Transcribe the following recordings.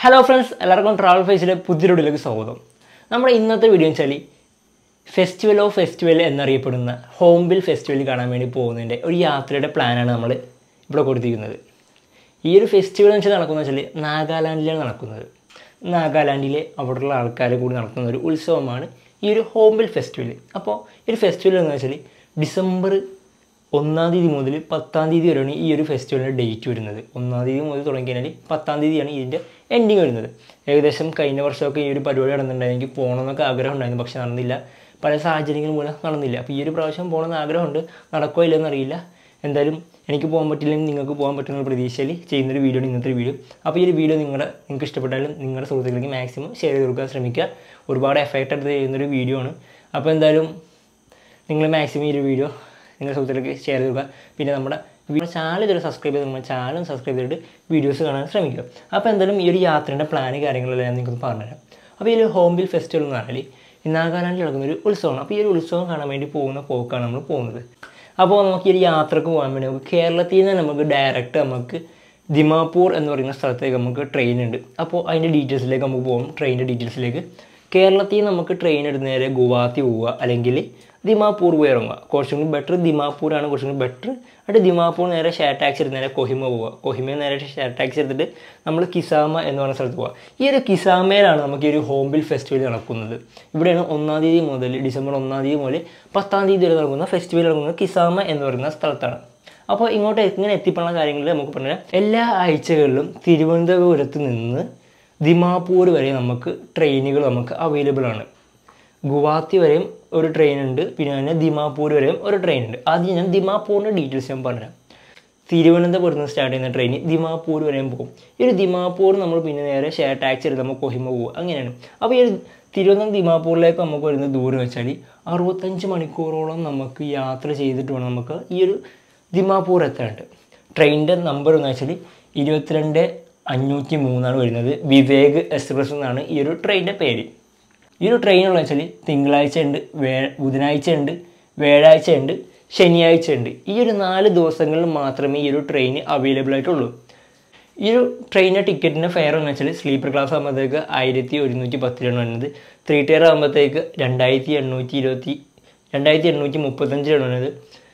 hello friends എല്ലാവർക്കും travel ഫേസിലെ പുതിയൊരു വീഡിയോയിലേക്ക് സ്വാഗതം നമ്മുടെ ഇന്നത്തെ വീഡിയോ വെച്ചാൽ ഫെസ്റ്റിവൽ ഓഫ് ഫെസ്റ്റിവൽ എന്നറിയപ്പെടുന്ന ഹോംബിൽ ഫെസ്റ്റിവൽ കാണാൻ വേണ്ടി പോകുന്നതിൻ്റെ ഒരു യാത്രയുടെ പ്ലാനാണ് നമ്മൾ ഇവിടെ കൊടുത്തിരിക്കുന്നത് ഈ ഒരു ഫെസ്റ്റിവൽ എന്ന് വെച്ചാൽ നടക്കുന്നത് വെച്ചാൽ നാഗാലാൻഡിലാണ് നടക്കുന്നത് നാഗാലാൻഡിലെ അവിടെയുള്ള ആൾക്കാർ കൂടി നടത്തുന്ന ഒരു ഉത്സവമാണ് ഈ ഒരു ഹോംബിൽ ഫെസ്റ്റിവൽ അപ്പോൾ ഈ ഒരു ഫെസ്റ്റിവൽ എന്ന് വെച്ചാൽ ഡിസംബർ ഒന്നാം തീയതി മുതൽ പത്താം തീയതി വരെയാണ് ഈ ഒരു ഫെസ്റ്റിവലിൻ്റെ ഡേറ്റ് വരുന്നത് ഒന്നാം തീയതി മുതൽ തുടങ്ങി കഴിഞ്ഞാൽ പത്താം തീയതിയാണ് ഇതിൻ്റെ എൻഡിങ് വരുന്നത് ഏകദേശം കഴിഞ്ഞ വർഷമൊക്കെ ഈ ഒരു പരിപാടി നടന്നിട്ടുണ്ടായിരുന്നു എനിക്ക് പോകണമെന്നൊക്കെ ആഗ്രഹം ഉണ്ടായിരുന്നു പക്ഷെ നടന്നില്ല പല സാഹചര്യങ്ങൾ മൂലം നടന്നില്ല അപ്പോൾ ഈ ഒരു പ്രാവശ്യം പോകണമെന്ന് ആഗ്രഹമുണ്ട് നടക്കോ ഇല്ലെന്ന് അറിയില്ല എന്തായാലും എനിക്ക് പോകാൻ പറ്റില്ലെങ്കിൽ നിങ്ങൾക്ക് പോകാൻ പറ്റുന്ന പ്രതീക്ഷയിൽ ചെയ്യുന്നൊരു വീഡിയോ ആണ് ഇന്നത്തെ ഒരു വീഡിയോ അപ്പോൾ ഈ ഒരു വീഡിയോ നിങ്ങളുടെ നിങ്ങൾക്ക് ഇഷ്ടപ്പെട്ടാലും നിങ്ങളുടെ സുഹൃത്തുക്കൾക്ക് മാക്സിമം ഷെയർ ചെയ്ത് കൊടുക്കാൻ ശ്രമിക്കുക ഒരുപാട് എഫക്റ്റ് എടുത്ത് ചെയ്യുന്നൊരു വീഡിയോ ആണ് അപ്പോൾ എന്തായാലും നിങ്ങൾ മാക്സിമം ഈ ഒരു വീഡിയോ നിങ്ങളുടെ സുഹൃത്തുക്കൾക്ക് ഷെയർ ചെയ്യുക പിന്നെ നമ്മുടെ ചാനൽ ഇതുവരെ സബ്സ്ക്രൈബ് ചെയ്ത് നമ്മുടെ ചാനൽ സബ്സ്ക്രൈബ് ചെയ്തിട്ട് വീഡിയോസ് കാണാൻ ശ്രമിക്കുക അപ്പോൾ എന്തായാലും ഈ ഒരു യാത്രയുടെ പ്ലാന് കാര്യങ്ങളെല്ലാം ഞാൻ നിങ്ങൾക്ക് പറഞ്ഞുതരാം അപ്പോൾ ഈ ഒരു ഹോംബിൽ ഫെസ്റ്റിവൽ എന്ന് പറഞ്ഞാൽ ഈ നാഗാലാൻഡിൽ നടക്കുന്ന ഒരു ഉത്സവമാണ് അപ്പോൾ ഈ ഒരു ഉത്സവം കാണാൻ വേണ്ടി പോകുന്ന പോക്കാണ് നമ്മൾ പോകുന്നത് അപ്പോൾ നമുക്ക് ഈ ഒരു യാത്രക്ക് പോകാൻ വേണ്ടി നമുക്ക് കേരളത്തിൽ നിന്ന് നമുക്ക് ഡയറക്റ്റ് നമുക്ക് ദിമാപൂർ എന്ന് പറയുന്ന സ്ഥലത്തേക്ക് നമുക്ക് ട്രെയിൻ ഉണ്ട് അപ്പോൾ അതിൻ്റെ ഡീറ്റെയിൽസിലേക്ക് നമുക്ക് പോകും ട്രെയിനിൻ്റെ ഡീറ്റെയിൽസിലേക്ക് കേരളത്തിൽ നിന്ന് നമുക്ക് ട്രെയിൻ എടുത്ത് നേരെ ഗുവാഹത്തി പോവുക അല്ലെങ്കിൽ ദിമാപൂർ പോയി ഇറങ്ങുക കുറച്ചും കൂടി ബെറ്റർ ദിമാപൂരാണ് കുറച്ചും കൂടി ബെറ്റർ എന്നിട്ട് ദിമാപൂർ നേരെ ഷെയർ ടാക്സി എടുത്ത് നേരെ കൊഹിമ പോവുക കൊഹിമ നേരെ ഷെയർ ടാക്സി എടുത്തിട്ട് നമ്മൾ കിസാമ എന്ന് പറയുന്ന സ്ഥലത്ത് പോവുക ഈ ഒരു കിസാമയിലാണ് നമുക്ക് ഈ ഒരു ഹോംബിൽ ഫെസ്റ്റിവൽ നടക്കുന്നത് ഇവിടെയാണ് ഒന്നാം തീയതി മുതൽ ഡിസംബർ ഒന്നാം തീയതി മുതൽ പത്താം തീയതി വരെ നടക്കുന്ന ഫെസ്റ്റിവൽ നടക്കുന്നത് കിസാമ എന്ന് പറയുന്ന സ്ഥലത്താണ് അപ്പോൾ ഇങ്ങോട്ട് ഇങ്ങനെ എത്തിപ്പെടുന്ന കാര്യങ്ങളിൽ നമുക്ക് പറഞ്ഞാൽ എല്ലാ ആഴ്ചകളിലും തിരുവനന്തപുരത്ത് നിന്ന് ദിമാപൂർ വരെ നമുക്ക് ട്രെയിനുകൾ നമുക്ക് അവൈലബിൾ ആണ് ഗുവാഹത്തി വരെയും ഒരു ട്രെയിൻ ഉണ്ട് പിന്നെ തന്നെ ദിമാപൂർ വരെയും ഒരു ട്രെയിൻ ഉണ്ട് ആദ്യം ഞാൻ ദിമാപൂരിൻ്റെ ഡീറ്റെയിൽസ് ഞാൻ പറഞ്ഞുതരാം തിരുവനന്തപുരത്ത് നിന്ന് സ്റ്റാർട്ട് ചെയ്യുന്ന ട്രെയിൻ ദിമാപൂർ വരെയും പോകും ഈ ഒരു ദിമാപൂർ നമ്മൾ പിന്നെ നേരെ ഷെയർ ടാക്സി എടുത്ത് നമ്മൾ കൊഹിമ പോകും അങ്ങനെയാണ് അപ്പോൾ ഈ ഒരു തിരുവനന്തപുരം ദിമാപൂരിലേക്ക് നമുക്ക് വരുന്ന ദൂരം വെച്ചാൽ അറുപത്തഞ്ച് മണിക്കൂറോളം നമുക്ക് യാത്ര ചെയ്തിട്ട് വേണം നമുക്ക് ഈ ഒരു ദിമാപൂർ എത്താനുണ്ട് ട്രെയിനിൻ്റെ നമ്പർ എന്ന് വെച്ചാൽ ഇരുപത്തിരണ്ട് അഞ്ഞൂറ്റി മൂന്നാണ് വരുന്നത് വിവേക് എക്സ്പ്രസ് എന്നാണ് ഈ ഒരു ട്രെയിനിൻ്റെ പേര് ഈ ഒരു ട്രെയിനുള്ള വെച്ചാൽ തിങ്കളാഴ്ച ഉണ്ട് വേ ബുധനാഴ്ച ഉണ്ട് വ്യാഴാഴ്ച ഉണ്ട് ശനിയാഴ്ച ഉണ്ട് ഈ ഒരു നാല് ദിവസങ്ങളിൽ മാത്രമേ ഈ ഒരു ട്രെയിൻ അവൈലബിൾ ആയിട്ടുള്ളൂ ഈ ഒരു ട്രെയിനിൻ്റെ ടിക്കറ്റിൻ്റെ ഫെയർ എന്ന് വെച്ചാൽ സ്ലീപ്പർ ക്ലാസ് ആകുമ്പോഴത്തേക്ക് ആയിരത്തി ഒരുന്നൂറ്റി പത്ത് രൂപ വരുന്നത് ത്രീ ടയർ ആകുമ്പോഴത്തേക്ക് രണ്ടായിരത്തി എണ്ണൂറ്റി ഇരുപത്തി രണ്ടായിരത്തി എണ്ണൂറ്റി മുപ്പത്തഞ്ച് രൂപ വരുന്നത്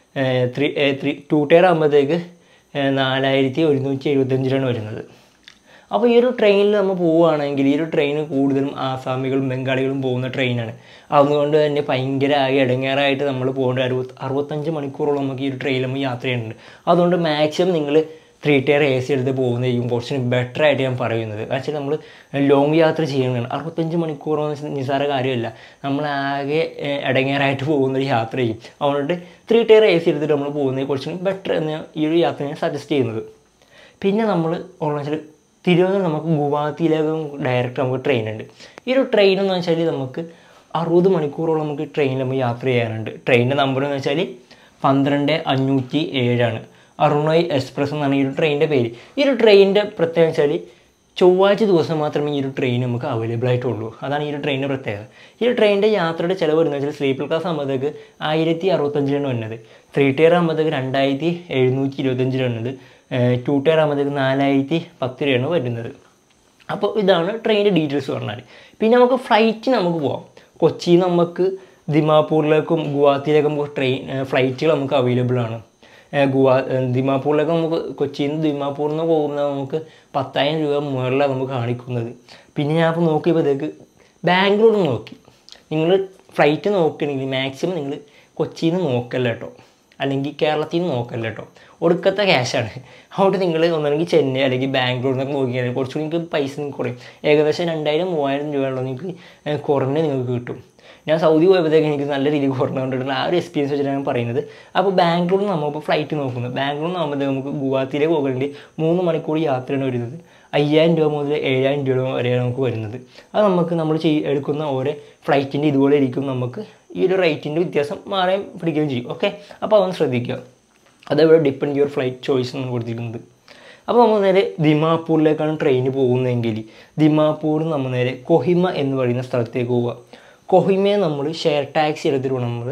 ത്രീ ത്രീ ടു ടയർ ആകുമ്പോഴത്തേക്ക് നാലായിരത്തി ഒരുന്നൂറ്റി എഴുപത്തഞ്ച് രൂപയാണ് വരുന്നത് അപ്പോൾ ഈ ഒരു ട്രെയിനിൽ നമ്മൾ പോവുകയാണെങ്കിൽ ഈ ഒരു ട്രെയിൻ കൂടുതലും ആസാമികളും ബംഗാളികളും പോകുന്ന ട്രെയിനാണ് അതുകൊണ്ട് തന്നെ ഭയങ്കര ആകെ ഇടങ്ങേറായിട്ട് നമ്മൾ പോകേണ്ട അറുപത് അറുപത്തഞ്ച് മണിക്കൂറോളം നമുക്ക് ഈ ഒരു ട്രെയിനിൽ നമ്മൾ യാത്ര ചെയ്യുന്നുണ്ട് അതുകൊണ്ട് മാക്സിമം നിങ്ങൾ ത്രീ ടയർ എ സി എടുത്ത് പോകുന്നതായിരിക്കും കുറച്ച് ബെറ്റർ ആയിട്ട് ഞാൻ പറയുന്നത് വെച്ചാൽ നമ്മൾ ലോങ് യാത്ര ചെയ്യുന്നതാണ് അറുപത്തഞ്ച് മണിക്കൂറെന്ന് വെച്ചാൽ നിസ്സാര കാര്യമല്ല നമ്മൾ ആകെ ഇടങ്ങേറായിട്ട് പോകുന്ന ഒരു യാത്രയും അതുകൊണ്ട് ത്രീ ടയർ എ സി എടുത്തിട്ട് നമ്മൾ പോകുന്നത് കുറച്ചും ബെറ്റർ എന്ന് ഈ ഒരു യാത്ര ഞാൻ സജസ്റ്റ് ചെയ്യുന്നത് പിന്നെ നമ്മൾ വെച്ചാൽ തിരുവനന്തപുരം നമുക്ക് ഗുവാഹത്തിയിലേക്കും ഡയറക്റ്റ് നമുക്ക് ട്രെയിൻ ഉണ്ട് ഈ ഒരു ട്രെയിൻ എന്ന് വെച്ചാൽ നമുക്ക് അറുപത് മണിക്കൂറോളം നമുക്ക് ട്രെയിനിൽ നമുക്ക് യാത്ര ചെയ്യാനുണ്ട് ട്രെയിനിൻ്റെ നമ്പർ എന്ന് വെച്ചാൽ പന്ത്രണ്ട് അഞ്ഞൂറ്റി ഏഴാണ് അറുണോയ് എക്സ്പ്രസ് എന്നാണ് ഈ ഒരു ട്രെയിനിൻ്റെ പേര് ഈ ഒരു ട്രെയിനിൻ്റെ പ്രത്യേകത വെച്ചാൽ ചൊവ്വാഴ്ച ദിവസം മാത്രമേ ഈ ഒരു ട്രെയിൻ നമുക്ക് അവൈലബിൾ ആയിട്ടുള്ളൂ അതാണ് ഈ ഒരു ട്രെയിനിൻ്റെ പ്രത്യേകത ഈ ഒരു ട്രെയിനിൻ്റെ യാത്രയുടെ ചിലവ് വരുന്നത് വെച്ചാൽ സ്ലീപ്പർ ക്ലാസ് ആകുമ്പോഴത്തേക്ക് ആയിരത്തി അറുപത്തഞ്ചിലാണ് വരുന്നത് ത്രീ ടയർ ആകുമ്പോഴത്തേക്ക് രണ്ടായിരത്തി എഴുന്നൂറ്റി ഇരുപത്തഞ്ചിലാണ് വരുന്നത് ടു ടയർ ആകുമ്പോഴത്തേക്ക് നാലായിരത്തി പത്ത് രൂപയാണ് വരുന്നത് അപ്പോൾ ഇതാണ് ട്രെയിനിൻ്റെ ഡീറ്റെയിൽസ് പറഞ്ഞാൽ പിന്നെ നമുക്ക് ഫ്ലൈറ്റ് നമുക്ക് പോകാം കൊച്ചിയിൽ നമുക്ക് ദിമാപൂരിലേക്കും ഗുവാഹത്തിയിലേക്കും നമുക്ക് ട്രെയിൻ ഫ്ലൈറ്റുകൾ നമുക്ക് അവൈലബിൾ ആണ് ഗുവാ ദിമാപൂരിലേക്ക് നമുക്ക് കൊച്ചിയിൽ നിന്ന് ദിമാപൂരിൽ നിന്ന് പോകുന്നത് നമുക്ക് പത്തായിരം രൂപ മുകളിലാണ് നമുക്ക് കാണിക്കുന്നത് പിന്നെ ഞാൻ ഇപ്പോൾ നോക്കിയപ്പോഴത്തേക്ക് ബാംഗ്ലൂർ നോക്കി നിങ്ങൾ ഫ്ലൈറ്റ് നോക്കുകയാണെങ്കിൽ മാക്സിമം നിങ്ങൾ കൊച്ചിയിൽ നിന്ന് നോക്കല്ല കേട്ടോ അല്ലെങ്കിൽ കേരളത്തിൽ നിന്ന് നോക്കല്ല കേട്ടോ ഒടുക്കത്തെ ക്യാഷാണ് അതുകൊണ്ട് നിങ്ങൾ ഒന്നെങ്കിൽ ചെന്നൈ അല്ലെങ്കിൽ ബാംഗ്ലൂർ എന്നൊക്കെ നോക്കിയാൽ കുറച്ചുകൂടി നിങ്ങൾക്ക് പൈസ നിങ്ങൾക്ക് കുറയും ഏകദേശം രണ്ടായിരം മൂവായിരം രൂപയുള്ള നിങ്ങൾക്ക് കുറഞ്ഞ് നിങ്ങൾക്ക് കിട്ടും ഞാൻ സൗദി പോയപ്പോഴത്തേക്ക് എനിക്ക് നല്ല രീതിയിൽ കുറഞ്ഞുകൊണ്ടിട്ടുണ്ട് ആ ഒരു എക്സ്പീരിയൻസ് വെച്ചിട്ടാണ് പറയുന്നത് അപ്പോൾ ബാംഗ്ലൂരിൽ നിന്ന് നമ്മളിപ്പോൾ ഫ്ലൈറ്റ് നോക്കുന്നത് ബാംഗ്ലൂരിൽ നിന്ന് ആകുമ്പോഴത്തേക്ക് നമുക്ക് ഗുവാഹത്തിയിലേക്ക് പോകണമെങ്കിൽ മൂന്ന് മണിക്കൂർ യാത്രയാണ് വരുന്നത് അയ്യായിരം രൂപ മുതൽ ഏഴായിരം രൂപ വരെയാണ് നമുക്ക് വരുന്നത് അത് നമുക്ക് നമ്മൾ ചെയ് എടുക്കുന്ന ഓരോ ഫ്ലൈറ്റിൻ്റെ ഇതുപോലെ ഇരിക്കും നമുക്ക് ഈ ഒരു റേറ്റിൻ്റെ വ്യത്യാസം മാറാൻ പിടിക്കുകയും ചെയ്യും ഓക്കെ അപ്പോൾ അതൊന്ന് ശ്രദ്ധിക്കുക അതേപോലെ ഡിപ്പെൻഡ് യുവർ ഫ്ലൈറ്റ് ചോയ്സ് എന്നാണ് കൊടുത്തിരിക്കുന്നത് അപ്പോൾ നമ്മൾ നേരെ ദിമാപൂരിലേക്കാണ് ട്രെയിൻ പോകുന്നതെങ്കിൽ ദിമാപൂരിൽ നമ്മൾ നേരെ കൊഹിമ എന്ന് പറയുന്ന സ്ഥലത്തേക്ക് പോവുക കൊഹിമയെ നമ്മൾ ഷെയർ ടാക്സി എടുത്തിട്ട് വേണം നമ്മൾ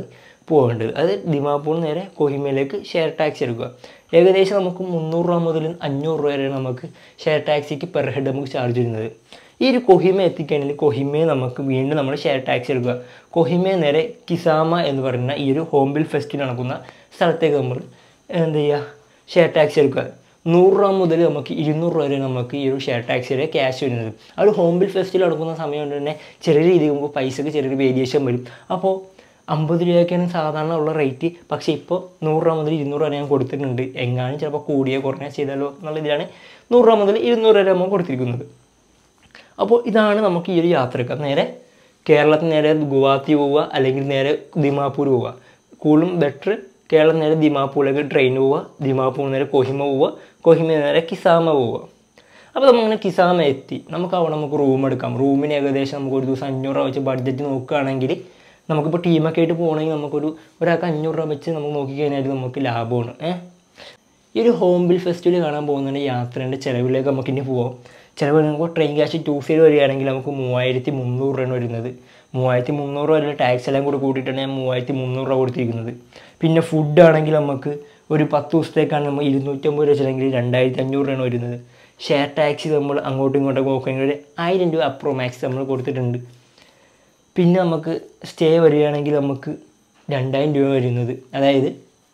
പോകേണ്ടത് അത് ദിമാപൂർ നേരെ കൊഹിമയിലേക്ക് ഷെയർ ടാക്സി എടുക്കുക ഏകദേശം നമുക്ക് മുന്നൂറ് രൂപ മുതൽ അഞ്ഞൂറ് രൂപ വരെ നമുക്ക് ഷെയർ ടാക്സിക്ക് പെർ ഹെഡ് നമുക്ക് ചാർജ് വരുന്നത് ഈ ഒരു കൊഹിമ എത്തിക്കഴിഞ്ഞാൽ കൊഹിമയെ നമുക്ക് വീണ്ടും നമ്മൾ ഷെയർ ടാക്സി എടുക്കുക കൊഹിമയെ നേരെ കിസാമ എന്ന് പറയുന്ന ഈ ഒരു ഹോംബിൽ ഫെസ്റ്റിൽ നടക്കുന്ന സ്ഥലത്തേക്ക് നമ്മൾ എന്ത് ചെയ്യുക ഷെയർ ടാക്സി എടുക്കുക നൂറ് രൂപ മുതൽ നമുക്ക് ഇരുന്നൂറ് രൂപ വരെ നമുക്ക് ഈ ഒരു ഷെയർ ടാക്സിയുടെ ക്യാഷ് വരുന്നത് ആ ഒരു ഹോംബിൽ ഫെസ്റ്റിൽ നടക്കുന്ന സമയം കൊണ്ട് തന്നെ ചെറിയ രീതിയിൽ നമുക്ക് പൈസക്ക് ചെറിയൊരു വേരിയേഷൻ വരും അപ്പോൾ അമ്പത് രൂപയൊക്കെയാണ് സാധാരണ ഉള്ള റേറ്റ് പക്ഷേ ഇപ്പോൾ നൂറ് രൂപ മുതൽ ഇരുന്നൂറ് വരെ ഞാൻ കൊടുത്തിട്ടുണ്ട് എങ്ങാനും ചിലപ്പോൾ കൂടിയോ കുറഞ്ഞോ ചെയ്താലോ എന്നുള്ള ഇതിലാണ് നൂറ് രൂപ മുതൽ ഇരുന്നൂറ് വരെ നമ്മൾ കൊടുത്തിരിക്കുന്നത് അപ്പോൾ ഇതാണ് നമുക്ക് ഈ ഒരു യാത്രക്ക് നേരെ കേരളത്തിൽ നേരെ ഗുവാഹത്തി പോവുക അല്ലെങ്കിൽ നേരെ ദിമാപൂർ പോവുക കൂടുതലും ബെറ്റർ കേരളം നേരെ ദിമാപൂരിലേക്ക് ട്രെയിൻ പോവുക ദിമാപൂർ നേരെ കൊഹിമ പോവുക കൊഹിമ നേരെ കിസാമ പോവുക അപ്പോൾ നമ്മളിങ്ങനെ കിസാമ എത്തി നമുക്ക് അവിടെ നമുക്ക് റൂം എടുക്കാം റൂമിന് ഏകദേശം നമുക്ക് ഒരു ദിവസം അഞ്ഞൂറ് രൂപ വെച്ച് ബഡ്ജറ്റ് നോക്കുകയാണെങ്കിൽ നമുക്കിപ്പോൾ ടീമൊക്കെ ആയിട്ട് പോകണമെങ്കിൽ നമുക്കൊരു ഒരാൾക്ക് അഞ്ഞൂറ് രൂപ വെച്ച് നമുക്ക് നോക്കിക്കഴിഞ്ഞാൽ നമുക്ക് ലാഭമാണ് ഏഹ് ഈ ഒരു ഹോംബിൽ ഫെസ്റ്റിവൽ കാണാൻ പോകുന്നതിൻ്റെ യാത്രേൻ്റെ ചിലവിലേക്ക് നമുക്ക് ഇനി പോവാം ചിലവ് നമുക്ക് ട്രെയിൻ ക്യാഷ് ടൂ സൈഡ് വരികയാണെങ്കിൽ നമുക്ക് മൂവായിരത്തി മുന്നൂറ് രൂപയാണ് വരുന്നത് മൂവായിരത്തി മുന്നൂറ് രൂപ ടാക്സ് എല്ലാം കൂടി കൂട്ടിയിട്ടാണ് ഞാൻ മൂവായിരത്തി മുന്നൂറ് രൂപ കൊടുത്തിരിക്കുന്നത് പിന്നെ ഫുഡ് ആണെങ്കിൽ നമുക്ക് ഒരു പത്ത് ദിവസത്തേക്കാണ് നമ്മൾ ഇരുന്നൂറ്റമ്പത് രൂപ വെച്ചില്ലെങ്കിൽ രണ്ടായിരത്തി അഞ്ഞൂറ് രൂപയാണ് വരുന്നത് ഷെയർ ടാക്സി നമ്മൾ അങ്ങോട്ടും ഇങ്ങോട്ടൊക്കെ നോക്കുകയാണെങ്കിൽ ഒരു ആയിരം രൂപ അപ്രോ മാക്സ് നമ്മൾ കൊടുത്തിട്ടുണ്ട് പിന്നെ നമുക്ക് സ്റ്റേ വരികയാണെങ്കിൽ നമുക്ക് രണ്ടായിരം രൂപ വരുന്നത് അതായത്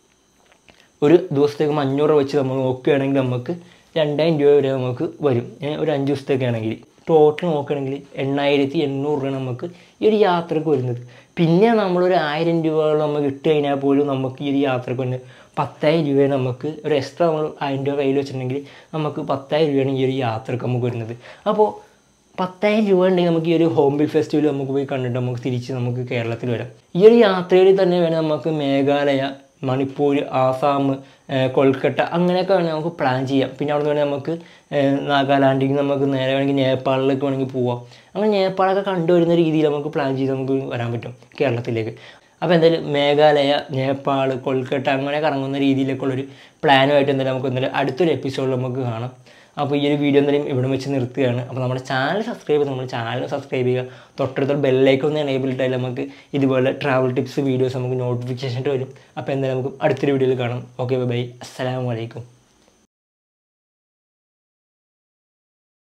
ഒരു ദിവസത്തേക്ക് അഞ്ഞൂറ് രൂപ വെച്ച് നമ്മൾ നോക്കുകയാണെങ്കിൽ നമുക്ക് രണ്ടായിരം രൂപ വരെ നമുക്ക് വരും ഏ, ഒരു അഞ്ച് ദിവസത്തേക്ക് ആണെങ്കിൽ ടോട്ടൽ നോക്കുകയാണെങ്കിൽ എണ്ണായിരത്തി എണ്ണൂറ് രൂപ നമുക്ക് ഈ ഒരു യാത്രക്ക് വരുന്നത് പിന്നെ നമ്മളൊരു ആയിരം രൂപകൾ നമുക്ക് ഇട്ട് കഴിഞ്ഞാൽ പോലും നമുക്ക് ഈ ഒരു യാത്രക്ക് വരുന്നത് പത്തായിരം രൂപ നമുക്ക് ഒരു എക്സ്ട്രാ നമ്മൾ ആയിരം രൂപ കയ്യിൽ വെച്ചിട്ടുണ്ടെങ്കിൽ നമുക്ക് പത്തായിരം രൂപയാണ് ഈ ഒരു യാത്രക്ക് നമുക്ക് വരുന്നത് അപ്പോൾ പത്തായിരം രൂപ ഉണ്ടെങ്കിൽ നമുക്ക് ഈ ഒരു ഹോംബിൽ ഫെസ്റ്റിവൽ നമുക്ക് പോയി കണ്ടിട്ട് നമുക്ക് തിരിച്ച് നമുക്ക് കേരളത്തിൽ വരാം ഈ ഒരു യാത്രയിൽ തന്നെ വേണം നമുക്ക് മേഘാലയ മണിപ്പൂർ ആസാം ഏഹ് കൊൽക്കട്ട അങ്ങനെയൊക്കെ വേണമെങ്കിൽ നമുക്ക് പ്ലാൻ ചെയ്യാം പിന്നെ അവിടെ നിന്ന് വേണമെങ്കിൽ നമുക്ക് ഏഹ് നാഗാലാൻഡിൽ നമുക്ക് നേരെ വേണമെങ്കിൽ നേപ്പാളിലേക്ക് വേണമെങ്കിൽ പോവാം അങ്ങനെ നേപ്പാളൊക്കെ കണ്ടുവരുന്ന രീതിയിൽ നമുക്ക് പ്ലാൻ ചെയ്ത് നമുക്ക് വരാൻ പറ്റും കേരളത്തിലേക്ക് അപ്പോൾ എന്തായാലും മേഘാലയ നേപ്പാൾ കൊൽക്കട്ട അങ്ങനെ കറങ്ങുന്ന രീതിയിലേക്കുള്ളൊരു പ്ലാനുമായിട്ട് എന്തായാലും നമുക്ക് എന്തായാലും അടുത്തൊരു എപ്പിസോഡിൽ നമുക്ക് കാണാം അപ്പോൾ ഈ ഒരു വീഡിയോ എന്തായാലും ഇവിടെ വെച്ച് നിർത്തുകയാണ് അപ്പോൾ നമ്മുടെ ചാനൽ സബ്സ്ക്രൈബ് ചെയ്ത് നമ്മുടെ ചാനൽ സബ്സ്ക്രൈബ് ചെയ്യുക തൊട്ടടുത്ത ബെല്ലൈക്കൺ ഒന്ന് എനേബിൾ ഇട്ടാൽ നമുക്ക് ഇതുപോലെ ട്രാവൽ ടിപ്സ് വീഡിയോസ് നമുക്ക് നോട്ടിഫിക്കേഷൻ വരും അപ്പോൾ എന്തായാലും നമുക്ക് അടുത്തൊരു വീഡിയോയിൽ കാണാം ഓക്കെ ബൈ അസ്സലാമു അലൈക്കും